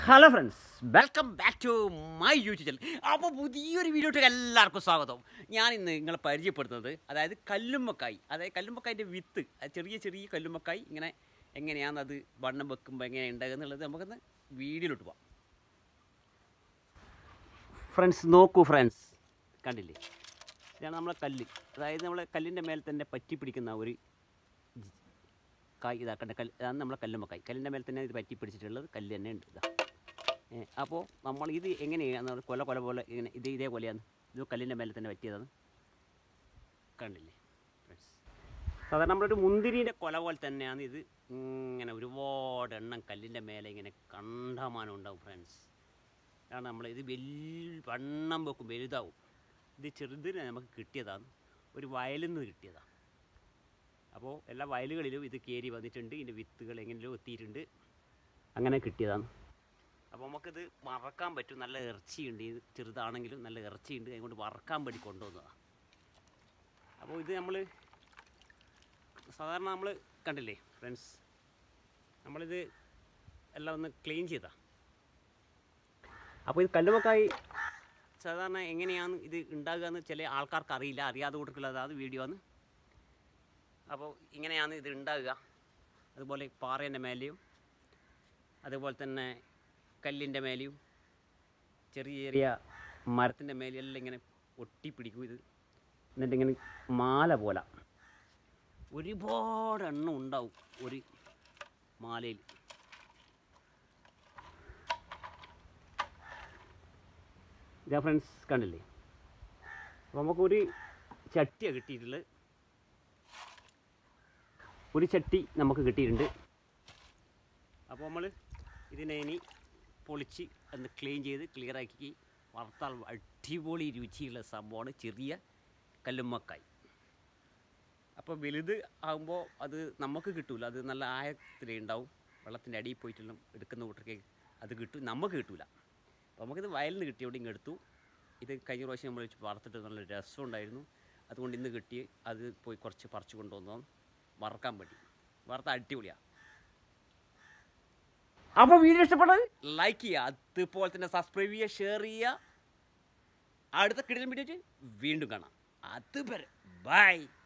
hello friends welcome back to my YouTube channel അപ്പോൾ പുതിയൊരു വീഡിയോട്ട് എല്ലാവർക്കും സ്വാഗതം ഞാൻ ഇന്ന് നിങ്ങളെ പരിചയപ്പെടുത്തുന്നത് അതായത് കല്ലുമ്മക്കായി അതായത് കല്ലുമ്മക്കായിൻ്റെ വിത്ത് അത് ചെറിയ ചെറിയ കല്ലുമ്മക്കായി ഇങ്ങനെ എങ്ങനെയാണ് അത് വണ്ണം വെക്കുമ്പോൾ എങ്ങനെ ഉണ്ടാകുക എന്നുള്ളത് നമുക്കൊന്ന് വീഡിയോയിലോട്ട് പോവാം ഫ്രണ്ട്സ് നോക്കൂ ഫ്രണ്ട്സ് കണ്ടില്ലേ ഇതാണ് നമ്മളെ കല്ല് അതായത് നമ്മളെ കല്ലിൻ്റെ മേലെ തന്നെ പറ്റി പിടിക്കുന്ന ഒരു കായ് ഇതാക്കണ്ട കല്ല് അതാണ് നമ്മളെ കല്ലുമ്മക്കായ് കല്ലിൻ്റെ മേലെ തന്നെ ഇത് പറ്റി പിടിച്ചിട്ടുള്ളത് കല്ല് തന്നെ ഉണ്ട് ഇതാ ഏ, അപ്പോൾ നമ്മൾ ഇത് എങ്ങനെയാണ് നമ്മൾ കൊല കൊല പോലെ ഇങ്ങനെ ഇത് ഇതേപോലെയാണ് ഇത് കല്ലിൻ്റെ മേലെ തന്നെ പറ്റിയതാണ് കണ്ടില്ലേ ഫ്രണ്ട്സ് സാധാരണ നമ്മളൊരു മുന്തിരിൻ്റെ കൊല പോലെ തന്നെയാണ് ഇത് ഇങ്ങനെ ഒരുപാട് എണ്ണം കല്ലിൻ്റെ മേലെ ഇങ്ങനെ കണ്ടമാനം ഉണ്ടാവും ഫ്രണ്ട്സ് അതാണ് നമ്മൾ ഇത് വലിയ വണ്ണം വെക്കും വലുതാവും ഇത് ചെറുതിന് നമുക്ക് കിട്ടിയതാണ് ഒരു വയലിൽ നിന്ന് കിട്ടിയതാണ് അപ്പോൾ എല്ലാ വയലുകളിലും ഇത് കയറി വന്നിട്ടുണ്ട് ഇതിൻ്റെ വിത്തുകൾ എങ്ങനെയോ എത്തിയിട്ടുണ്ട് അങ്ങനെ കിട്ടിയതാണ് അപ്പോൾ നമുക്കിത് വറക്കാൻ പറ്റും നല്ല ഇറച്ചിയുണ്ട് ഇത് ചെറുതാണെങ്കിലും നല്ല ഇറച്ചിയുണ്ട് അതുകൊണ്ട് വറക്കാൻ വേണ്ടി കൊണ്ടുവന്നതാണ് അപ്പോൾ ഇത് നമ്മൾ സാധാരണ നമ്മൾ കണ്ടില്ലേ ഫ്രണ്ട്സ് നമ്മളിത് എല്ലാം ഒന്ന് ക്ലീൻ ചെയ്താ അപ്പോൾ ഇത് കല്ലുമക്കായി സാധാരണ എങ്ങനെയാണ് ഇത് ഉണ്ടാകുക എന്ന് ചില ആൾക്കാർക്ക് അറിയില്ല അറിയാതെ കൊടുക്കുള്ളതാണ് വീഡിയോ ആണ് അപ്പോൾ ഇങ്ങനെയാണ് ഇത് ഉണ്ടാകുക അതുപോലെ പാറേൻ്റെ മേലെയും അതുപോലെ തന്നെ കല്ലിൻ്റെ മേലെയും ചെറിയ ചെറിയ മരത്തിൻ്റെ മേലെയെല്ലാം ഇങ്ങനെ ഒട്ടിപ്പിടിക്കും ഇത് എന്നിട്ട് ഇങ്ങനെ മാല പോലെ ഒരുപാട് എണ്ണം ഉണ്ടാവും ഒരു മാലയിൽ ഇതാ ഫ്രണ്ട്സ് കണ്ടില്ലേ അപ്പോൾ നമുക്കൊരു ചട്ടിയാണ് കിട്ടിയിട്ടുള്ളത് ഒരു ചട്ടി നമുക്ക് കിട്ടിയിട്ടുണ്ട് അപ്പോൾ നമ്മൾ ഇതിനെ ഇനി പൊളിച്ച് ഒന്ന് ക്ലീൻ ചെയ്ത് ക്ലിയറാക്കി വറുത്താൽ അടിപൊളി രുചിയുള്ള സംഭവമാണ് ചെറിയ കല്ലുമ്മക്കായി അപ്പോൾ വലുത് ആകുമ്പോൾ അത് നമുക്ക് കിട്ടൂല അത് നല്ല ആയത്തിലേ ഉണ്ടാവും വെള്ളത്തിൻ്റെ അടിയിൽ പോയിട്ടെല്ലാം എടുക്കുന്ന കൂട്ടർക്ക് അത് കിട്ടും നമുക്ക് കിട്ടൂല അപ്പോൾ നമുക്കിത് വയലിൽ നിന്ന് കിട്ടിയോണ്ട് ഇങ്ങ് എടുത്തു ഇത് കഴിഞ്ഞ പ്രാവശ്യം നമ്മൾ വെച്ച് വറുത്തിട്ട് നല്ല രസമുണ്ടായിരുന്നു അതുകൊണ്ട് ഇന്ന് കിട്ടി അത് പോയി കുറച്ച് പറിച്ചു കൊണ്ടുവന്നു വറക്കാൻ വേണ്ടി വറുത്ത അടിപൊളിയാണ് അപ്പോൾ വീഡിയോ ഇഷ്ടപ്പെട്ടത് ലൈക്ക് ചെയ്യുക അതുപോലെ തന്നെ സബ്സ്ക്രൈബ് ചെയ്യുക ഷെയർ ചെയ്യുക അടുത്ത കിടിലൻ വീഡിയോ വീണ്ടും കാണാം അതുവരെ ബൈ